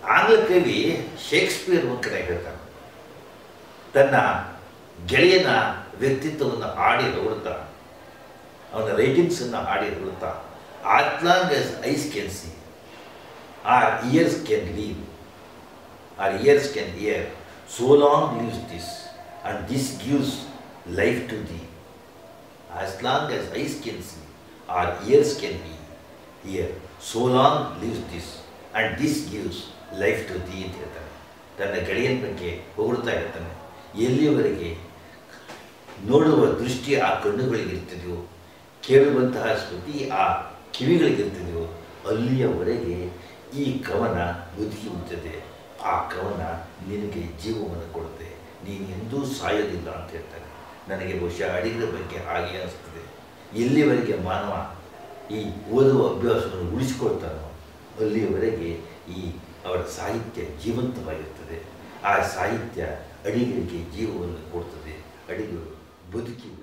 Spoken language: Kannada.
ಆಂಗ್ಲ ಕವಿ ಶೇಕ್ಸ್ಪಿಯರ್ ಒಂದು ಕಡೆ ಹೇಳ್ತಾನೆ ತನ್ನ ಗೆಳೆಯನ ವ್ಯಕ್ತಿತ್ವವನ್ನು ಹಾಡಿ ಹೊಗಳ್ತಾ ಅವನ ರೈಟಿಂಗ್ಸನ್ನು ಹಾಡಿ ಹೊಗಳ್ತಾ as long as eyes can see or years can leave or years can year so long lives this and this gives life to the as long as eyes can see or years can be year so long lives this and this gives life to the ಅಂತ ಹೇಳ್ತಾನೆ ತನ್ನ ಗೆಳೆಯನ ಬಗ್ಗೆ ಹೊಗಳ್ತಾ ಇರ್ತಾನೆ ಎಲ್ಲಿಯವರೆಗೆ ನೋಡುವ ದೃಷ್ಟಿ ಆ ಕಣ್ಣುಗಳಿಗಿರ್ತದೆಯೋ ಕೇಳುವಂತಹ ಸ್ಮೃತಿ ಆ ಕಿವಿಗಳಿಗಿರ್ತದೆಯೋ ಅಲ್ಲಿಯವರೆಗೆ ಈ ಕವನ ಬದುಕಿ ಉಳಿತದೆ ಆ ಕವನ ನಿನಗೆ ಜೀವವನ್ನು ಕೊಡುತ್ತೆ ನೀನು ಎಂದೂ ಸಾಯೋದಿಲ್ಲ ಅಂತ ಹೇಳ್ತಾನೆ ನನಗೆ ಬಹುಶಃ ಅಡಿಗರ ಬಗ್ಗೆ ಹಾಗೆ ಅನಿಸ್ತದೆ ಎಲ್ಲಿವರೆಗೆ ಮಾನವ ಈ ಓದುವ ಅಭ್ಯಾಸವನ್ನು ಉಳಿಸಿಕೊಳ್ತಾನೋ ಅಲ್ಲಿಯವರೆಗೆ ಈ ಅವರ ಸಾಹಿತ್ಯ ಜೀವಂತವಾಗಿರ್ತದೆ ಆ ಸಾಹಿತ್ಯ ಅಡಿಗರಿಗೆ ಜೀವವನ್ನು ಕೊಡ್ತದೆ ಅಡಿಗರು ಬದುಕಿ